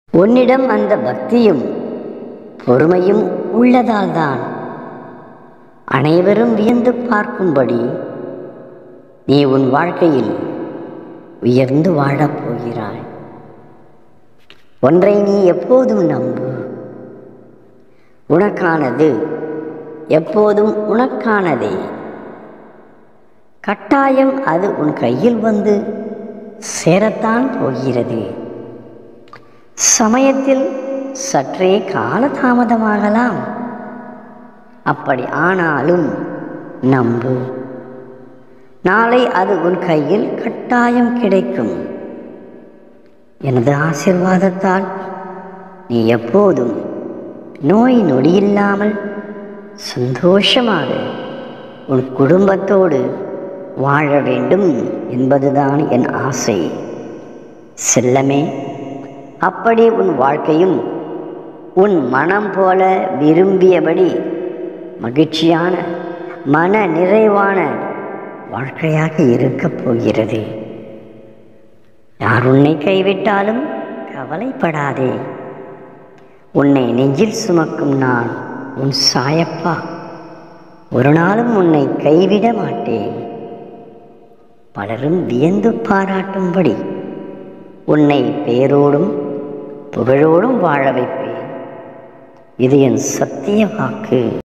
உன்னிடம் அந்த பக்தியும் பொறுமையும் உள்ளதால்தான் அனைவரும் வியந்து பார்க்கும்படி நீ உன் வாழ்க்கையில் உயர்ந்து வாழப் போகிறாய் ஒன்றை நீ எப்போதும் நம்பு உனக்கானது எப்போதும் உனக்கானதே கட்டாயம் அது உன் கையில் வந்து சேரத்தான் போகிறது சமயத்தில் சற்றே காலதாமதமாகலாம் அப்படி ஆனாலும் நம்பு நாளை அது உன் கையில் கட்டாயம் கிடைக்கும் எனது ஆசிர்வாதத்தால் நீ எப்போதும் நோய் நொடியில்லாமல் சந்தோஷமாக உன் குடும்பத்தோடு வாழ வேண்டும் என்பதுதான் என் ஆசை செல்லமே அப்படி உன் வாழ்க்கையும் உன் மனம் போல விரும்பியபடி மகிழ்ச்சியான மன நிறைவான வாழ்க்கையாக இருக்கப் போகிறது யார் உன்னை கைவிட்டாலும் கவலைப்படாதே உன்னை நெஞ்சில் சுமக்கும் நான் உன் சாயப்பா ஒரு நாளும் உன்னை கைவிட மாட்டேன் பலரும் வியந்து பாராட்டும்படி உன்னை பேரோடும் புகழோடும் வாழ வைப்பேன் இது என் சத்திய வாக்கு